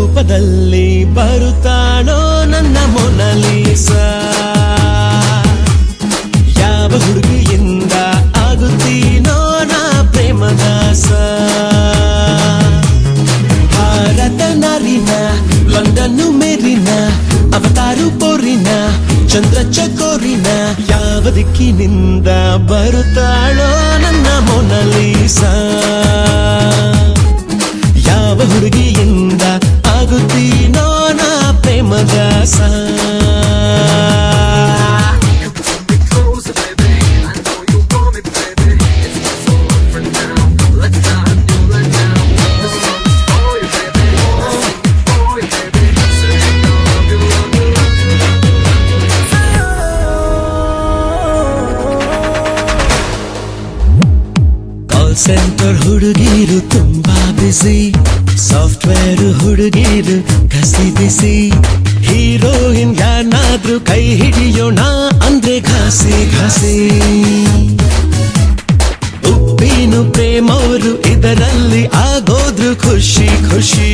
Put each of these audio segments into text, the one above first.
ರೂಪದಲ್ಲಿ ಬರುತ್ತಾಳೋ ನನ್ನ ಮೊನಲೀಸ ಯಾವ ಹುಡುಗಿಯಿಂದ ಆಗುತ್ತೀನೋ ನಾ ಪ್ರೇಮದಾಸ ಭಾರತ ನಾರಿನ ಲಂಡನ್ನು ಮೇರಿನ ಅವತಾರು ಪೋರಿನ ಚಂದ್ರ ಚಕೋರಿನ ಯಾವ ದಿಕ್ಕಿನಿಂದ ಬರುತ್ತಾಳೋ ನನ್ನ ಮೊನಲೀಸ ಯಾವ ಹುಡುಗಿಯಿಂದ ಆಗುತ್ತೀನೋ ನಾ ಪ್ರೇಮದಾಸ closer, baby. I know you want me, baby. It's not so long for now. Let's start new right now. This one's for you, baby. This one's for you, baby. Say you love you, love you, love you. Call center ಹುಡುಗಿರು ತುಂಬಾ ಬಿಸಿ software ಹುಡುಗಿರು ಕಸಿ ಬಿಸಿ heroine ಯಾರನ್ನಾದ್ರೂ ಕೈ ಹಿಡಿಯೋಣ ಅಂದ್ರೆ ಘಾಸಿ ಘಾಸಿ ಉಪ್ಪಿನು ಪ್ರೇಮವರು ಇದರಲ್ಲಿ ಆಗೋದ್ರು ಖುಷಿ ಖುಷಿ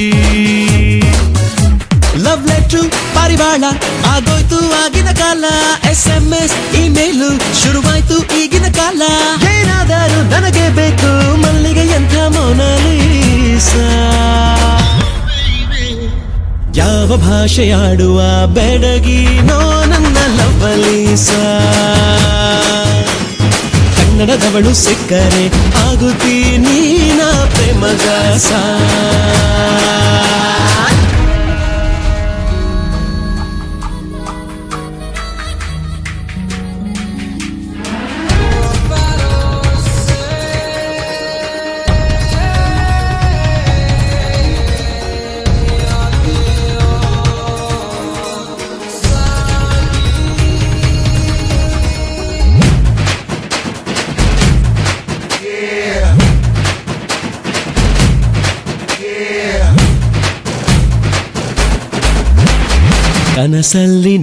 ಲವ್ ಲೆಟ್ರು ಪಾರಿವಾಳ ಆಗೋಯ್ತು ಆಗಿನ ಕಾಲ ಎಸ್ ಎಂ ಎಸ್ ಇಮೇಲು ಶುರುವಾಯ್ತು ಈಗಿನ ಕಾಲ ಏನಾದರೂ ನನಗೆ ಬೇಕು ಮಲ್ಲಿಗೆ ಎಂಥ ಮೌನಲೀಸ ಯಾವ ಭಾಷೆಯಾಡುವ ಬೆಡಗಿನೋ ನನ್ನ ಲವಲೀಸ ಕನ್ನಡದವಳು ಸಿಕ್ಕರೆ ಆಗುತ್ತೀನಿ ನಾ ಪ್ರೇಮದಾಸ ಕನಸಲ್ಲಿ